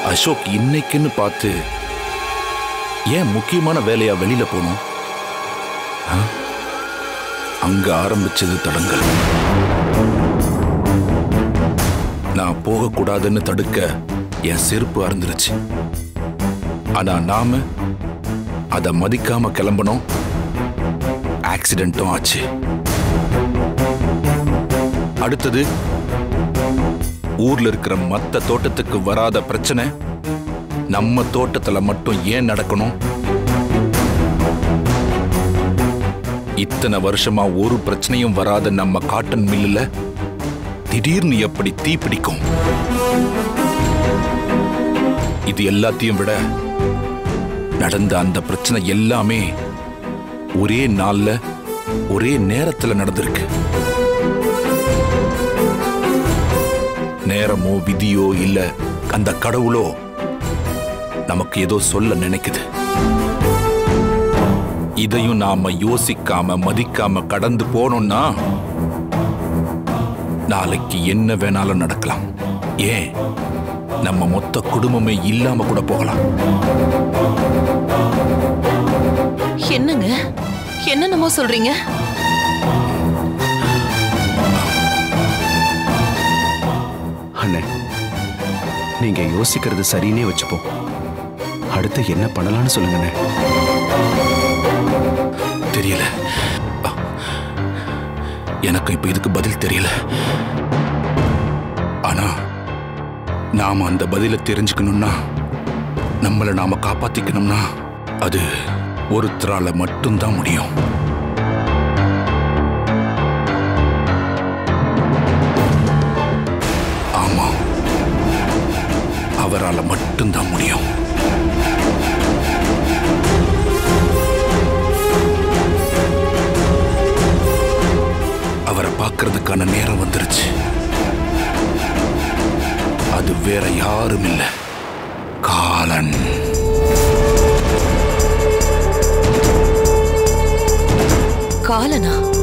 அசோக் இன்னைக்குன்னு பார்த்து ஏன் முக்கியமான வேலையா வெளியில போகணும் ஆ? அங்க ஆரம்பிச்சது தடங்கல் நான் போகக்கூடாதுன்னு தடுக்க என் செருப்பு அறந்துருச்சு ஆனா நாம அதை மதிக்காம கிளம்பணும் ஆக்சிடென்ட்டும் ஆச்சு அடுத்தது ஊர்ல இருக்கிற மத்த தோட்டத்துக்கு வராத பிரச்சனை நம்ம தோட்டத்துல மட்டும் ஏன் நடக்கணும் இத்தனை வருஷமா ஒரு பிரச்சனையும் வராத நம்ம காட்டன் மில்லுல திடீர்னு எப்படி தீ பிடிக்கும் இது எல்லாத்தையும் விட நடந்த அந்த பிரச்சனை எல்லாமே ஒரே நாள்ல ஒரே நேரத்துல நடந்திருக்கு நேரமோ விதியோ இல்ல அந்த கடவுளோ நமக்கு ஏதோ சொல்ல நினைக்குது இதையும் நாம யோசிக்காம மதிக்காம கடந்து போனோம்னா நாளைக்கு என்ன வேணாலும் நடக்கலாம் ஏன் நம்ம மொத்த குடும்பமே இல்லாம கூட போகலாம் என்னங்க என்னென்னமோ சொல்றீங்க அண்ணே நீங்க யோசிக்கிறது சரின்னே வச்சுப்போம் அடுத்து என்ன பண்ணலாம்னு சொல்லுங்கண்ணே தெரியல அ, எனக்கு இப்ப இதுக்கு பதில் தெரியல ஆனா நாம அந்த பதிலை தெரிஞ்சுக்கணும்னா நம்மளை நாம காப்பாத்திக்கணும்னா அது ஒருத்தரால மட்டும்தான் முடியும் ஆமா அவரால மட்டும்தான் முடியும் அவரை பார்க்கறதுக்கான நேரம் வந்துருச்சு அது வேற யாரும் இல்ல காலன் காலனா